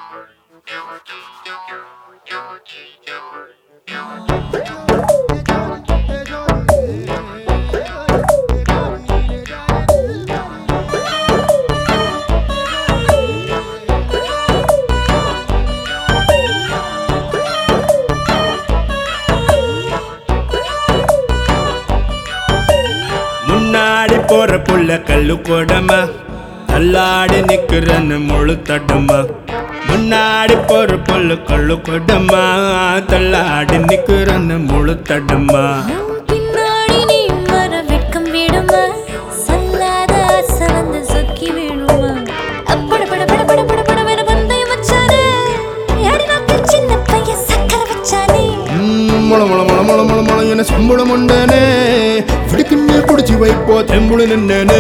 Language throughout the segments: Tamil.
முன்னாடி போற புள்ள கல்லு கொடமா தள்ளாடி நிக்கிறன்னு முழு தடமா முன்னாடி போற புள்ள கல்லு கொடமா தள்ளாடி நிக்கிறன்னு முழு தடமா பின்னாடி நீ வர வெட்கம் விடுமா சல்லாத ஆசை வந்து சொக்கி விழுமா அப்பட பட பட பட பட பட வேற பந்தயம் வச்சானே அடி நாக்கில் சின்ன பையன் சக்கரை வச்சானே ம், முள முள முள முள முள முள என சம்பளம் உண்டனே பிடிக்குன்னு குடிச்சு வைப்போ தெம்புடு நின்னே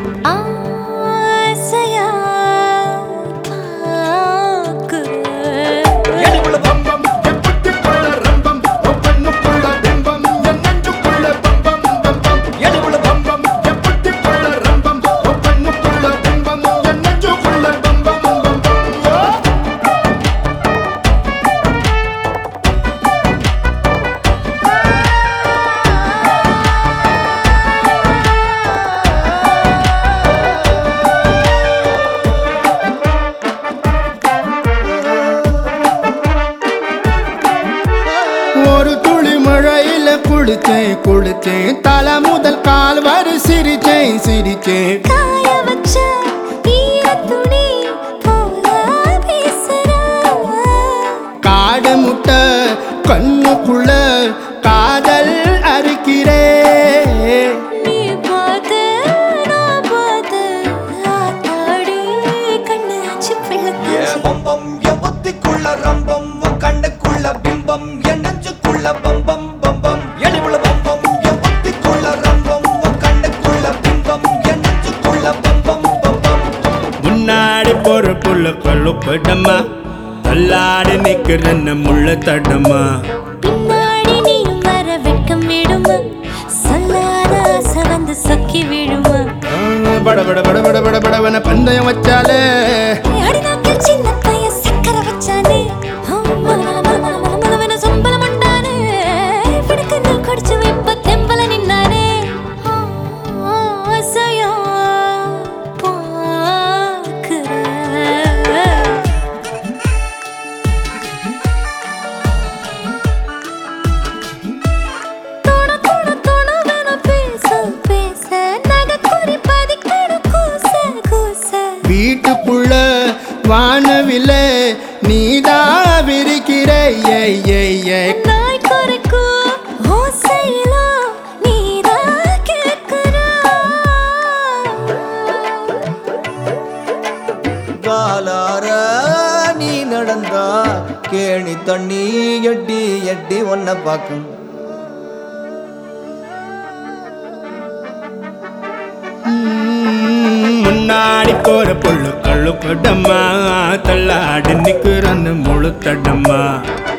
ஆசையா பார்க்கிறேன். எடிபுல பம்பம் எப்புட்டிப்புள்ள ரம்பம் ஒப்பண்ணுக்குள்ள பிம்பம் என் நெஞ்சுக்குள்ள பம்பம் பம்பம் எடிபுல பம்பம் எப்புட்டிப்புள்ள ரம்பம் ஒப்பண்ணுக்குள்ள பிம்பம் என் நெஞ்சுக்குள்ள பம்பம் பம்பம் ஓ ஒரு துளி மழையில குளிச்சேன் குளிச்சேன் தலை முதல் கால் வரை சிரிச்சேன் சிரிச்சேன் காய வச்ச ஈரத்துணி போல பேசுறா. காடு முட்டை கண்ணுக்குள்ள காதல் அறுக்கிறே நீ பார்த்து, நான் பார்த்து, ஆத்தாடி, கண்ணு ஆச்சு பிள்ளைத்தாச்சு. பம்பம் என் புத்திக்குள்ள ரம்பம் உன் கண்ணுக்குள்ள பிம்பம் என் நெஞ்சுக்குள்ள பம்பம் பம்பம் எடிவுள்ள பம்பம் என் புத்திக்குள்ள ரம்பம் உன் கண்ணுக்குள்ள பிம்பம் என் நெஞ்சுக்குள்ள பம்பம் பம்பம் முன்னாடி போற புள்ள கல்லு கொடமா தள்ளாடி நிக்கிறன்னு முள்ள தடமா பின்னாடி நீயும் வர வெட்கம் விடுமா சொல்லாத ஆசை வந்து சொக்கி விழுமா பட பட பட பட பட படவன பந்தயம் வச்சாலே அடி நாக்கில் சின்ன பையன் சக்கரை வச்சானே மல மல மல மல மல மலவென சொம்பலம் உண்டானே பிடிக்க நீ குடிச்சு வைப்ப தெம்பல நின்னானே ஆசையா பார்க்கிறேன் தோண தோண தோணவென பேச பேச நகைக்குறி பதிக்கணும் கூச கூச வீட்டுக்குள்ள வானவில்ல நீதா விரிக்கிறே ஏய் ஏய் ஏய் நாய் குறைக்கும் ஓசையிலோ நீதான் கேட்கிறா. காலார நீ நடந்தா கேணி தண்ணி எட்டி எட்டி ஒன்ன பாக்கும் ம், முன்னாடி போற புல்லு கல்லு கொடமா தள்ளாடி நிக்கிறன்னு முழு தடமா